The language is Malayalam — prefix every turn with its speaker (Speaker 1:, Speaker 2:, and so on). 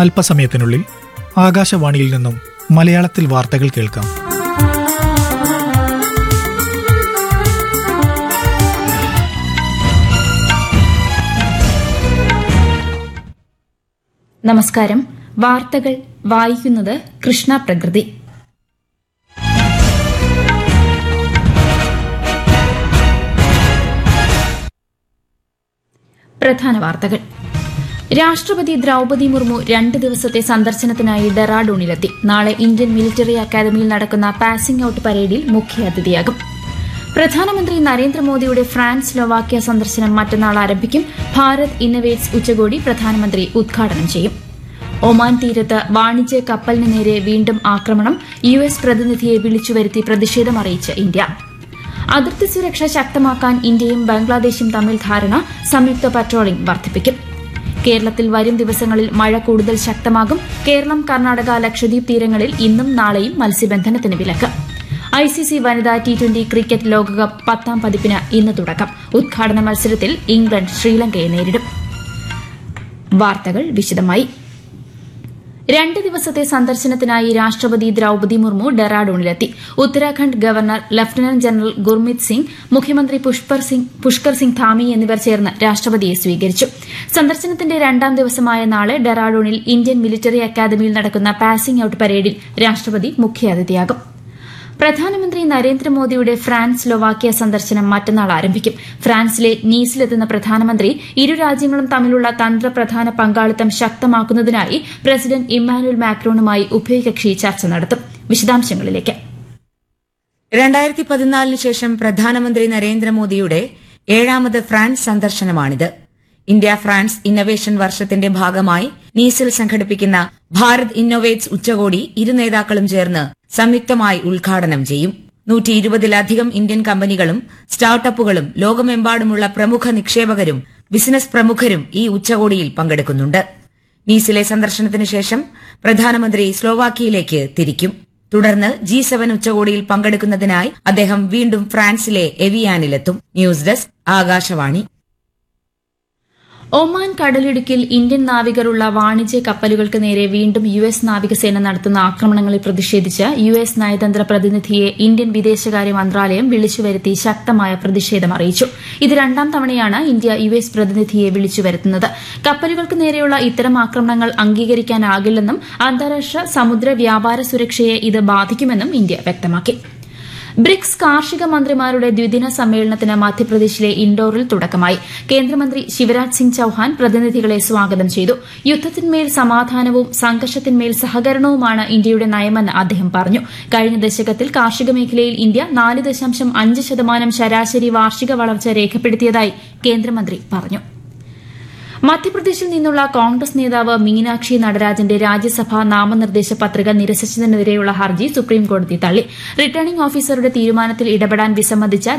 Speaker 1: അല്പസമയത്തിനുള്ളിൽ ആകാശവാണിയിൽ നിന്നും മലയാളത്തിൽ വാർത്തകൾ കേൾക്കാം
Speaker 2: നമസ്കാരം വാർത്തകൾ വായിക്കുന്നത് കൃഷ്ണ പ്രകൃതി പ്രധാന വാർത്തകൾ രാഷ്ട്രപതി ദ്രൌപതി മുർമു രണ്ട് ദിവസത്തെ സന്ദർശനത്തിനായി ഡെറാഡൂണിലെത്തി നാളെ ഇന്ത്യൻ മിലിറ്ററി അക്കാദമിയിൽ നടക്കുന്ന പാസിംഗ് ഔട്ട് പരേഡിൽ മുഖ്യാതിഥിയാകും പ്രധാനമന്ത്രി നരേന്ദ്രമോദിയുടെ ഫ്രാൻസ് സ്ലോവാക്യ സന്ദർശനം മറ്റന്നാൾ ആരംഭിക്കും ഭാരത് ഇന്നവേറ്റ്സ് ഉച്ചകോടി പ്രധാനമന്ത്രി ഉദ്ഘാടനം ചെയ്യും ഒമാൻ തീരത്ത് വാണിജ്യ കപ്പലിന് നേരെ വീണ്ടും ആക്രമണം യു എസ് പ്രതിനിധിയെ വിളിച്ചുവരുത്തി പ്രതിഷേധമറിയിച്ച് ഇന്ത്യ അതിർത്തി സുരക്ഷ ശക്തമാക്കാൻ ഇന്ത്യയും ബംഗ്ലാദേശും തമ്മിൽ ധാരണ സംയുക്ത പട്രോളിംഗ് വർദ്ധിപ്പിക്കും കേരളത്തിൽ വരും ദിവസങ്ങളിൽ മഴ കൂടുതൽ ശക്തമാകും കേരളം കർണാടക ലക്ഷദ്വീപ് തീരങ്ങളിൽ ഇന്നും നാളെയും മത്സ്യബന്ധനത്തിന് വിലക്ക് ഐസിസി വനിതാ ടി ട്വന്റി ക്രിക്കറ്റ് ലോകകപ്പ് പത്താം പതിപ്പിന് ഇന്ന് തുടക്കം ഉദ്ഘാടന മത്സരത്തിൽ ഇംഗ്ലണ്ട് ശ്രീലങ്കയെ നേരിടും വാർത്തകൾ വിശദമായി രണ്ട് ദിവസത്തെ സന്ദർശനത്തിനായി രാഷ്ട്രപതി ദ്രൌപതി മുർമു ഡെറാഡൂണിലെത്തി Uttarakhand governor lieutenant general Gurmit Singh മുഖ്യമന്ത്രി പുഷ്പർ സിംഗ് പുഷ്കർ സിംഗ് ധാമി എന്നിവർ ചേർന്ന് രാഷ്ട്രപതിയെ സ്വീകരിച്ചു സന്ദർശനത്തിന്റെ രണ്ടാം ദിവസമായ നാളെ ഡെറാഡൂണിൽ ഇന്ത്യൻ മിലിറ്ററി അക്കാദമിയിൽ നടക്കുന്ന പാസിംഗ് ഔട്ട് പരേഡിൽ രാഷ്ട്രപതി മുഖ്യാതിഥിയാകും പ്രധാനമന്ത്രി നരേന്ദ്രമോദിയുടെ ഫ്രാൻസ് സ്ലോവാക്യ സന്ദർശനം മറ്റന്നാൾ ആരംഭിക്കും ഫ്രാൻസിലെ നീസിലെത്തുന്ന പ്രധാനമന്ത്രി ഇരു രാജ്യങ്ങളും തമ്മിലുള്ള തന്ത്രപ്രധാന പങ്കാളിത്തം ശക്തമാക്കുന്നതിനായി പ്രസിഡന്റ് ഇമ്മാനുവൽ മാക്രോണുമായി ഉഭയകക്ഷി ചർച്ച നടത്തും വിശദാംശങ്ങളിലേക്ക്
Speaker 3: രണ്ടായിരത്തി പതിനാലിന് ശേഷം പ്രധാനമന്ത്രി നരേന്ദ്രമോദിയുടെ ഏഴാമത് ഫ്രാൻസ് സന്ദർശനമാണിത് ഇന്ത്യ ഫ്രാൻസ് ഇന്നവേഷൻ വർഷത്തിന്റെ ഭാഗമായി നീസിൽ സംഘടിപ്പിക്കുന്ന ഭാരത് ഇന്നോവേറ്റ്സ് ഉച്ചകോടി ഇരു നേതാക്കളും ചേർന്ന് സംയുക്തമായി ഉദ്ഘാടനം ചെയ്യും നൂറ്റി ഇരുപതിലധികം ഇന്ത്യൻ കമ്പനികളും സ്റ്റാർട്ടപ്പുകളും ലോകമെമ്പാടുമുള്ള പ്രമുഖ നിക്ഷേപകരും ബിസിനസ് പ്രമുഖരും ഈ ഉച്ചകോടിയിൽ പങ്കെടുക്കുന്നുണ്ട് നീസിലെ സന്ദർശനത്തിന് ശേഷം പ്രധാനമന്ത്രി സ്ലോവാക്കിയയിലേക്ക് തിരിക്കും തുടർന്ന് ജി സെവൻ ഉച്ചകോടിയിൽ പങ്കെടുക്കുന്നതിനായി അദ്ദേഹം വീണ്ടും ഫ്രാൻസിലെ എവിയാനിലെത്തും ന്യൂസ് ഡെസ്ക് ആകാശവാണി
Speaker 2: ഒമാൻ കടലിടുക്കിൽ ഇന്ത്യൻ നാവികരുള്ള വാണിജ്യ കപ്പലുകൾക്ക് നേരെ വീണ്ടും യു എസ് നാവികസേന നടത്തുന്ന ആക്രമണങ്ങളിൽ പ്രതിഷേധിച്ച് യു എസ് നയതന്ത്ര പ്രതിനിധിയെ ഇന്ത്യൻ വിദേശകാര്യ മന്ത്രാലയം വിളിച്ചുവരുത്തി ശക്തമായ പ്രതിഷേധം അറിയിച്ചു ഇത് രണ്ടാം തവണയാണ് ഇന്ത്യ യു എസ് പ്രതിനിധിയെ വിളിച്ചുവരുത്തുന്നത് കപ്പലുകൾക്ക് നേരെയുള്ള ഇത്തരം ആക്രമണങ്ങൾ അംഗീകരിക്കാനാകില്ലെന്നും അന്താരാഷ്ട്ര സമുദ്ര വ്യാപാര സുരക്ഷയെ ഇത് ബാധിക്കുമെന്നും ഇന്ത്യ വ്യക്തമാക്കി ബ്രിക്സ് കാർഷിക മന്ത്രിമാരുടെ ദ്വിദിന സമ്മേളനത്തിന് മധ്യപ്രദേശിലെ ഇൻഡോറിൽ തുടക്കമായി കേന്ദ്രമന്ത്രി ശിവരാജ് സിംഗ് ചൌഹാൻ പ്രതിനിധികളെ സ്വാഗതം ചെയ്തു യുദ്ധത്തിന്മേൽ സമാധാനവും സംഘർഷത്തിന്മേൽ സഹകരണവുമാണ് ഇന്ത്യയുടെ നയമെന്ന് അദ്ദേഹം പറഞ്ഞു കഴിഞ്ഞ ദശകത്തിൽ കാർഷിക മേഖലയിൽ ഇന്ത്യ നാല് ദശാംശം അഞ്ച് ശതമാനം ശരാശരി വാർഷിക വളർച്ച രേഖപ്പെടുത്തിയതായി കേന്ദ്രമന്ത്രി പറഞ്ഞു മധ്യപ്രദേശിൽ നിന്നുള്ള കോൺഗ്രസ് നേതാവ് മീനാക്ഷി നടരാജന്റെ രാജ്യസഭാ നാമനിർദ്ദേശ പത്രിക നിരസിച്ചതിനെതിരെയുള്ള ഹർജി സുപ്രീംകോടതി തള്ളി റിട്ടേണിംഗ് ഓഫീസറുടെ തീരുമാനത്തിൽ ഇടപെടാൻ വിസമ്മതിച്ച